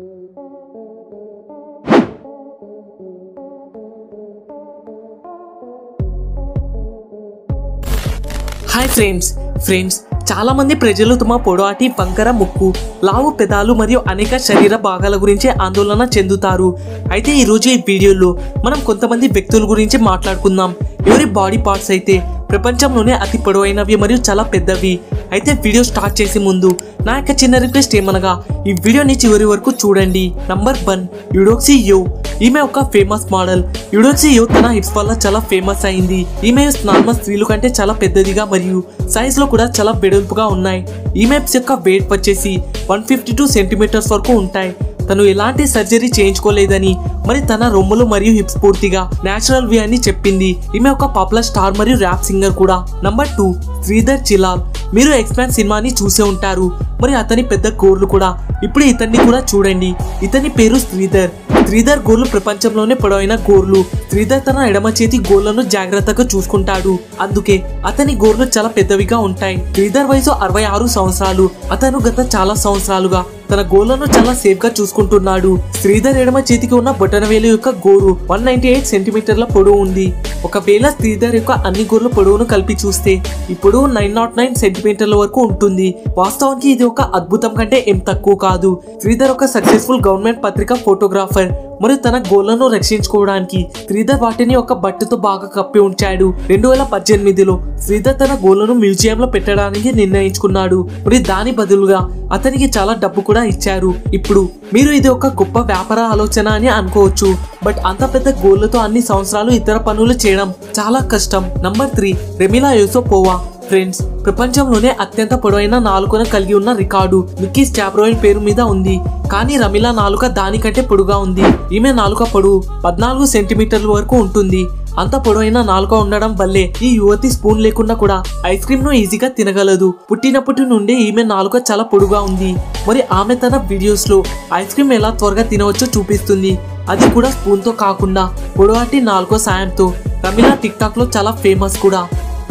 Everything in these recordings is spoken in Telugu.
హాయ్ ఫ్రెండ్స్ ఫ్రెండ్స్ చాలా మంది ప్రజలు తమ పొడవాటి వంకర ముక్కు లావు పెదాలు మరియు అనేక శరీర భాగాల గురించి ఆందోళన చెందుతారు అయితే ఈరోజు ఈ వీడియోలో మనం కొంతమంది వ్యక్తుల గురించి మాట్లాడుకుందాం ఎవరి బాడీ పార్ట్స్ అయితే ప్రపంచంలోనే అతి పొడవైనవి మరియు చాలా పెద్దవి అయితే వీడియో స్టార్ట్ చేసే ముందు నా యొక్క చిన్న రిక్వెస్ట్ ఏమనగా ఈ వీడియోని చివరి వరకు చూడండి నంబర్ వన్ యుడోక్సీ యో ఈమె ఒక ఫేమస్ మోడల్ యుడోక్సీ యో తన హిప్స్ వల్ల చాలా ఫేమస్ అయింది ఈమె నార్మల్ స్త్రీలు కంటే చాలా పెద్దదిగా మరియు సైజ్ లో కూడా చాలా వెడల్పుగా ఉన్నాయి ఈమె hips యొక్క వెయిట్ వచ్చేసి వన్ ఫిఫ్టీ టూ సెంటీమీటర్స్ వరకు ఉంటాయి తను ఎలాంటి సర్జరీ చేయించుకోలేదని మరి తన రొమ్ములు మరియు హిప్స్ పూర్తిగా నేచురల్ వి అని చెప్పింది ఈమె ఒక పాపులర్ స్టార్ మరియు ర్యాప్ సింగర్ కూడా నంబర్ టూ శ్రీధర్ చిలాల్ మీరు ఎక్స్పాన్ సినిమాని చూసే ఉంటారు మరి అతని పెద్ద గోర్లు కూడా ఇప్పుడు ఇతన్ని కూడా చూడండి ఇతని పేరు శ్రీధర్ శ్రీధర్ గోర్లు ప్రపంచంలోనే పొడవైన గోర్లు శ్రీధర్ తన ఎడమ చేతి గోర్లను జాగ్రత్తగా చూసుకుంటాడు అందుకే అతని గోర్లు చాలా పెద్దవిగా ఉంటాయి శ్రీధర్ వయసు అరవై ఆరు సంవత్సరాలు అతను గత చాలా సంవత్సరాలుగా తన గోర్లను చాలా సేఫ్ గా చూసుకుంటున్నాడు శ్రీధర్ ఎడమ చేతికి ఉన్న బొటనవేలు యొక్క గోరు వన్ నైన్టీ ఎయిట్ సెంటీమీటర్ల పొడవు ఉంది ఒకవేళ శ్రీధర్ యొక్క అన్ని గోర్ల పొడవును కలిపి చూస్తే ఇప్పుడు నైన్ నాట్ నైన్ సెంటీమీటర్ల వరకు ఉంటుంది వాస్తవానికి ఇది ఒక అద్భుతం కంటే ఏం తక్కువ కాదు శ్రీధర్ ఒక సక్సెస్ఫుల్ గవర్నమెంట్ పత్రిక ఫోటోగ్రాఫర్ మరియు తన గోళ్లను రక్షించుకోవడానికి శ్రీధర్ వాటిని ఒక బట్టతో బాగా కప్పి ఉంచాడు రెండు వేల పద్దెనిమిదిలో శ్రీధర్ తన గోళ్లను మ్యూజియంలో పెట్టడానికి నిర్ణయించుకున్నాడు మరియు దాని బదులుగా అతనికి చాలా డబ్బు కూడా ఇచ్చారు ఇప్పుడు మీరు ఇది ఒక గొప్ప వ్యాపార ఆలోచన అని అనుకోవచ్చు బట్ అంత పెద్ద గోళ్లతో అన్ని సంవత్సరాలు ఇతర పనులు చేయడం చాలా కష్టం number three Remila Yosopova friends ప్రపంచంలోనే అత్యంత పొడవైన నాలుకను కలిగి ఉన్న రికార్డు మిక్కీ స్టాబ్రోయిల్ పేరు మీద ఉంది కానీ రమిలా నాలుక దానికంటే పొడుగా ఉంది ఈమె నాలుక పొడవు పద్నాలుగు సెంటీమీటర్ల వరకు ఉంటుంది అంత పొడవైన నాలుక ఉండడం వల్లే ఈ యువతి స్పూన్ లేకుండా కూడా ఐస్ క్రీమ్ ను ఈజీగా తినగలదు పుట్టినప్పటి నుండి ఈమె నాలుక చాలా పొడుగా ఉంది మరి ఆమె తన వీడియోస్ లో ఐస్ క్రీమ్ ఎలా త్వరగా తినవచ్చో చూపిస్తుంది అది కూడా స్పూన్ తో కాకుండా పొడవాటి నాలుకో సాయంతో రమిలా టిక్ టాక్ లో చాలా ఫేమస్ కూడా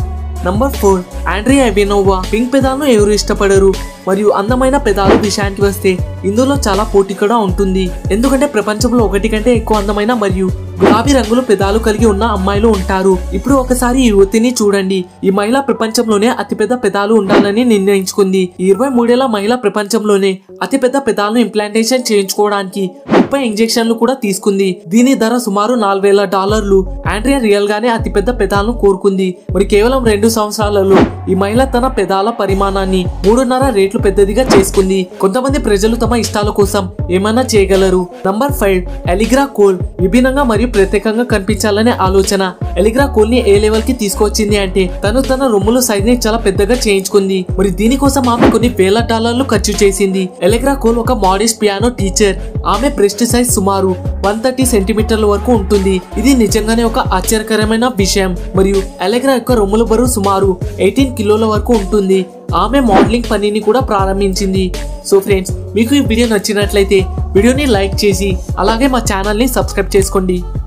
number four Andrea Ebinova pink పెదాలను ఎవరు ఇష్టపడరు మరియు అందమైన పెదాలు విషయానికి వస్తే ఇందులో చాలా పోటీ కూడా ఉంటుంది ఎందుకంటే ప్రపంచంలో ఒకటి కంటే ఎక్కువ అందమైన మరియు గులాబీ రంగులు పెదాలు కలిగి ఉన్న అమ్మాయిలు ఉంటారు ఇప్పుడు ఒకసారి ఈ యువతిని చూడండి ఈ మహిళ ప్రపంచంలోనే అతిపెద్ద పెదాలు ఉండాలని నిర్ణయించుకుంది ఈ ఇరవై మూడేళ్ల మహిళ ప్రపంచంలోనే అతిపెద్ద పెదాలను ఇంప్లాంటేషన్ చేయించుకోవడానికి ముప్పై ఇంజెక్షన్లు కూడా తీసుకుంది దీని ధర సుమారు నాలుగు వేల డాలర్లు ఆండ్రియా రియల్ గానే అతిపెద్ద పెదాలను కోరుకుంది మరి కేవలం రెండు సంవత్సరాలలో ఈ మహిళ తన పెదాల పరిమాణాన్ని మూడున్నర రేట్లు పెద్దదిగా చేసుకుంది కొంతమంది ప్రజలు తమ ఇష్టాల కోసం ఏమైనా చేయగలరు నంబర్ ఫైవ్ ఎలిగ్రా కోల్ విభిన్నంగా మరియు ప్రత్యేకంగా కనిపించాలనే ఆలోచన ఎలిగ్రా కోల్ ని ఏ లెవెల్ కి తీసుకొచ్చింది అంటే తను తన రొమ్ముల సైజ్ ని చాలా పెద్దగా చేయించుకుంది మరి దీనికోసం ఆమె కొన్ని వేల డాలర్లు ఖర్చు చేసింది ఎలిగ్రా కోల్ ఒక మోడెస్ట్ పియానో టీచర్ ఆమె బ్రెస్ట్ సైజ్ సుమారు వన్ థర్టీ సెంటీమీటర్ల వరకు ఉంటుంది ఇది నిజంగానే ఒక ఆశ్చర్యకరమైన విషయం మరియు ఎలెగ్రా యొక్క రొమ్ముల బరువు సుమారు ఎయిటీన్ కిలోల వరకు ఉంటుంది ఆమె మోడలింగ్ పనిని కూడా ప్రారంభించింది సో ఫ్రెండ్స్ మీకు ఈ వీడియో నచ్చినట్లయితే వీడియోని లైక్ చేసి అలాగే మా ఛానల్ని సబ్స్క్రైబ్ చేసుకోండి